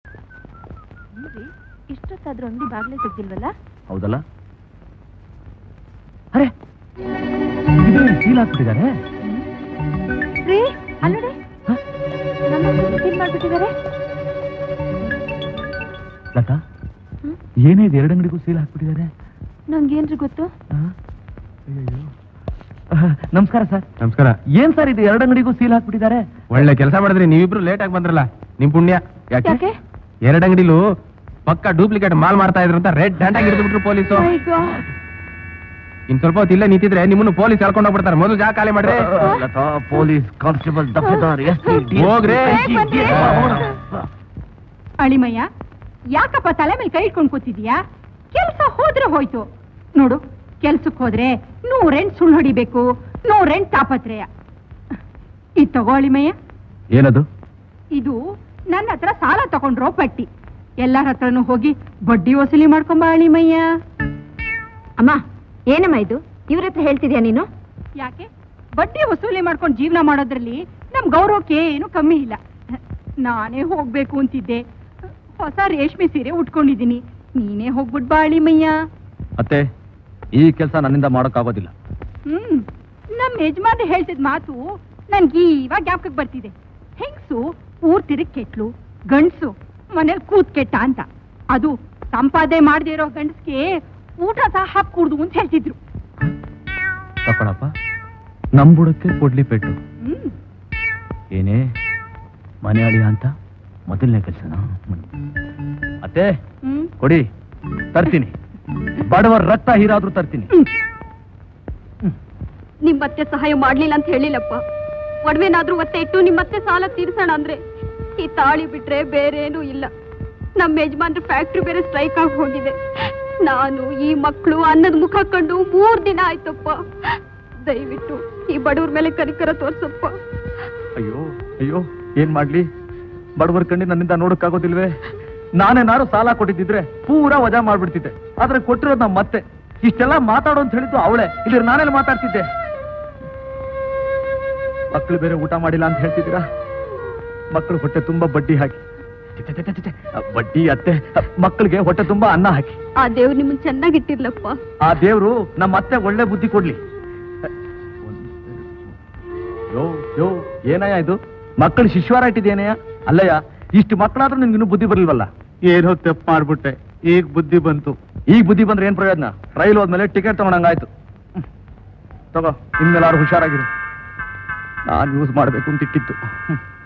ಏನ್ರಿ ಇಷ್ಟೊತ್ತಾದ್ರೂ ಅಂಗಡಿ ಬಾಗ್ಲೇ ತೆಗ್ದಿಲ್ವಲ್ಲ ಹೌದಲ್ಲ ಅರೆ ಇದು ಸೀಲ್ ಹಾಕ್ಬಿಟ್ಟಿದ್ದಾರೆ ರೀ ಅಲ್ಲಡೆ ನಮ್ಮ ಸೀಲ್ ಮಾಡ್ಬಿಟ್ಟಿದ್ದಾರೆ ಲತಾ ಹ್ಮ್? ಏನೇ ಇದು ಎರಡು ಅಂಗಡಿಗೂ ಸೀಲ್ ಹಾಕ್ಬಿಟ್ಟಿದ್ದಾರೆ ನಂಗೇನ್ರಿ ಗೊತ್ತು ಆ? ಅಯ್ಯಯ್ಯೋ. ಆಹ್, ನಮಸ್ಕಾರ ಸರ್ ನಮಸ್ಕಾರ ಏನ್ ಸರ್ ಇದು ಎರಡು ಅಂಗಡಿಗೂ ಸೀಲ್ ಹಾಕ್ಬಿಟ್ಟಿದ್ದಾರೆ ಒಳ್ಳೆ ಕೆಲಸ ಮಾಡಿದ್ರಿ ನೀವಿಬ್ರು ಲೇಟ್ ಆಗಿ ಬಂದ್ರಲ್ಲ ನಿಮ್ ಪುಣ್ಯ ಯಾಕೆ ಎರಡ್ ಅಂಗಡಿಲು ಪಕ್ಕ ಡೂಪ್ಲಿಕೇಟ್ ಮಾಲ್ ಮಾಡ್ತಾ ಇದ್ರು ಅಂತ ರೆಡ್ ಹ್ಯಾಂಡ್ ಆಗಿ ಹಿಡಿದ್ಬಿಟ್ರು ಪೊಲೀಸು My God. ಇನ್ ಸ್ವಲ್ಪ ಹೊತ್ತು ಇಲ್ಲೇ ನಿಂತಿದ್ರೆ ನಿಮ್ಮನ್ನು ಪೊಲೀಸ್ ಎಳ್ಕೊಂಡು ಹೋಗ್ಬಿಡ್ತಾರೆ ಮೊದಲು ಜಾಗ ಖಾಲಿ ಮಾಡ್ರಿ ಲತಾ ಪೊಲೀಸ್ ಕಾನ್ಸ್ಟೇಬಲ್ ದಫೇದಾರ್ ಎಸ್ ಹೋಗ್ರಿ. ಅಳಿಮಯ್ಯ ಯಾಕಪ್ಪ ತಲೆ ಮೇಲೆ ಕೈ ಇಟ್ಕೊಂಡು ಕೂತಿದ್ಯಾ ಕೆಲ್ಸ ಹೋದ್ರೆ ಹೋಯ್ತು ನೋಡು ಕೆಲ್ಸಕ್ಕೆ ಹೋದ್ರೆ ನೂರೆಂಟ್ ಸುಳ್ಳು ಹೊಡಿಬೇಕು ನೂರೆಂಟ್ ತಾಪತ್ರೆಯ ಇದು ತಗೋ ಅಳಿಮಯ್ಯ ಏನದು ಇದು ನನ್ನ ಹತ್ರ ಸಾಲ ತಗೊಂಡ್ರೋ ಪಟ್ಟಿ ಎಲ್ಲರ ಹತ್ರನೂ ಹೋಗಿ ಬಡ್ಡಿ ವಸೂಲಿ ಮಾಡ್ಕೊಂಬ ಅಳಿಮಯ್ಯ ಅಮ್ಮ ಏನಮ್ಮ ಇದು ಇವ್ರ ಹತ್ರ ಹೇಳ್ತಿದ್ಯಾ ನೀನು ಯಾಕೆ ಬಡ್ಡಿ ವಸೂಲಿ ಮಾಡ್ಕೊಂಡು ಜೀವನ ಮಾಡೋದ್ರಲ್ಲಿ ನಮ್ ಗೌರವಕ್ಕೆ ಏನು ಕಮ್ಮಿ ಇಲ್ಲ ನಾನೇ ಹೋಗ್ಬೇಕು ಅಂತಿದ್ದೆ ಹೊಸ ರೇಷ್ಮೆ ಸೀರೆ ಉಟ್ಕೊಂಡಿದ್ದೀನಿ ನೀನೇ ಹೋಗ್ಬಿಟ್ ಬಾ ಅಳಿಮಯ್ಯ ಅತ್ತೆ ಈ ಕೆಲಸ ನನ್ನಿಂದ ಮಾಡೋಕ್ಕಾಗೋದಿಲ್ಲ ಹ್ಮ್ ನಮ್ ಯಜಮಾನ್ರು ಹೇಳ್ತಿದ್ ಮಾತು ನನ್ಗೆ ಇವಾಗ ಜ್ಞಾಪಕಕ್ಕೆ ಬರ್ತಿದೆ ಹೆಂಗ್ಸು ಊರ್ ತಿರುಗ್ ಕೆಟ್ಲು ಗಂಡ್ಸು ಮನೇಲಿ ಕೂತ್ ಕೆಟ್ಟ ಅಂತ ಅದು ಸಂಪಾದನೆ ಮಾಡದೇ ಇರೋ ಗಂಡಸ್ಗೆ ಊಟ ಸಹ ಹಾಕ್ ಕುಡ್ದು ಅಂತ ಹೇಳ್ತಿದ್ರು ತಕೊಳಪ್ಪ ನಮ್ ಬುಡಕ್ಕೆ ಕೊಡ್ಲಿ ಪೆಟ್ಟು ಹ್ಮ್ ಏನೇ ಮನೆ ಅಳಿಯ ಅಂತ ಮೊದಲನೇ ಕೆಲಸನ ಅತ್ತೆ ಹ್ಮ್ ಕೊಡಿ ತರ್ತೀನಿ ಬಡವರ ರಕ್ತ ಹೀರಾದ್ರೂ ತರ್ತೀನಿ ನಿಮ್ಮತ್ತೆ ಸಹಾಯ ಮಾಡ್ಲಿಲ್ಲ ಅಂತ ಹೇಳಿಲ್ಲಪ್ಪ ಒಡವೆನಾದ್ರೂ ಒತ್ತೆ ಇಟ್ಟು ನಿಮ್ಮತ್ತೆ ಸಾಲ ತೀರ್ಸೋಣ ಅಂದ್ರೆ ಈ ತಾಳಿ ಬಿಟ್ರೆ ಬೇರೇನೂ ಇಲ್ಲ ನಮ್ಮ ಯಜಮಾನ್ರ ಫ್ಯಾಕ್ಟ್ರಿ ಬೇರೆ ಸ್ಟ್ರೈಕ್ ಆಗಿ ಹೋಗಿದೆ ನಾನು ಈ ಮಕ್ಕಳು ಅನ್ನದ ಮುಖ ಕಂಡು ಮೂರ್ ದಿನ ಆಯ್ತಪ್ಪ ದಯವಿಟ್ಟು ಈ ಬಡವ್ರ ಮೇಲೆ ಕನಿಕರ ತೋರ್ಸಪ್ಪ ಅಯ್ಯೋ ಅಯ್ಯೋ ಏನ್ ಮಾಡ್ಲಿ ಬಡವರ ಕಣ್ಣಿ ನನ್ನಿಂದ ನೋಡಕ್ಕಾಗೋದಿಲ್ವೇ ನಾನೇನಾರು ಸಾಲ ಕೊಟ್ಟಿದ್ದಿದ್ರೆ ಪೂರಾ ವಜಾ ಮಾಡ್ಬಿಡ್ತಿದ್ದೆ ಆದ್ರೆ ಕೊಟ್ಟಿರೋದು ನಮ್ಮ ಮತ್ತೆ ಇಷ್ಟೆಲ್ಲ ಮಾತಾಡೋ ಅಂತ ಹೇಳಿದ್ದು ಅವಳೆ ಇಲ್ಲಿ ನಾನೆಲ್ಲ ಮಾತಾಡ್ತಿದ್ದೆ ಮಕ್ಕಳು ಬೇರೆ ಊಟ ಮಾಡಿಲ್ಲ ಅಂತ ಹೇಳ್ತಿದ್ದೀರಾ ಮಕ್ಕಳು ಹೊಟ್ಟೆ ತುಂಬಾ ಬಡ್ಡಿ ಹಾಕಿ ಛೆ, ಛೆ, ಛೆ, ಛೆ, ಛೆ. ಬಡ್ಡಿ ಅತ್ತೆ ಮಕ್ಕಳಿಗೆ ಹೊಟ್ಟೆ ತುಂಬಾ ಅನ್ನ ಹಾಕಿ ಆ ದೇವ್ರು ನಿಮ್ಮನ್ ಚೆನ್ನಾಗಿಟ್ಟಿರ್ಲಪ್ಪ ಆ ದೇವ್ರು ನಮ್ಮ ಅತ್ತೆ ಒಳ್ಳೆ ಬುದ್ಧಿ ಕೊಡ್ಲಿ ಯೋ ಯೋ ಏನಯ್ಯ ಇದು ಮಕ್ಕಳು ಶಿಶ್ವಾರ ಇಟ್ಟಿದ್ದೇನಯ್ಯ ಅಲ್ಲಯ್ಯ ಇಷ್ಟು ಮಕ್ಕಳಾದ್ರೂ ನಿನ್ಗೆ ಇನ್ನೂ ಬುದ್ಧಿ ಬರ್ಲಿಲ್ವಲ್ಲ ಏನೋ ತಪ್ಪು ಮಾಡ್ಬಿಟ್ಟೆ ಈಗ ಬುದ್ಧಿ ಬಂತು ಈಗ ಬುದ್ಧಿ ಬಂದ್ರೆ ಏನ್ ಪ್ರಯೋಜನ ರೈಲ್ ಹೋದ್ಮೇಲೆ ಟಿಕೆಟ್ ತಗೊಂಡಂಗಾಯ್ತು ಹ್ಮ್. ತಗೋ ಇನ್ಮೇಲಾರು ಹುಷಾರಾಗಿರು ನಾನು ಯೂಸ್ ಮಾಡ್ಬೇಕು ಅಂತ ಇಟ್ಟಿತ್ತು ಹ್ಮ್.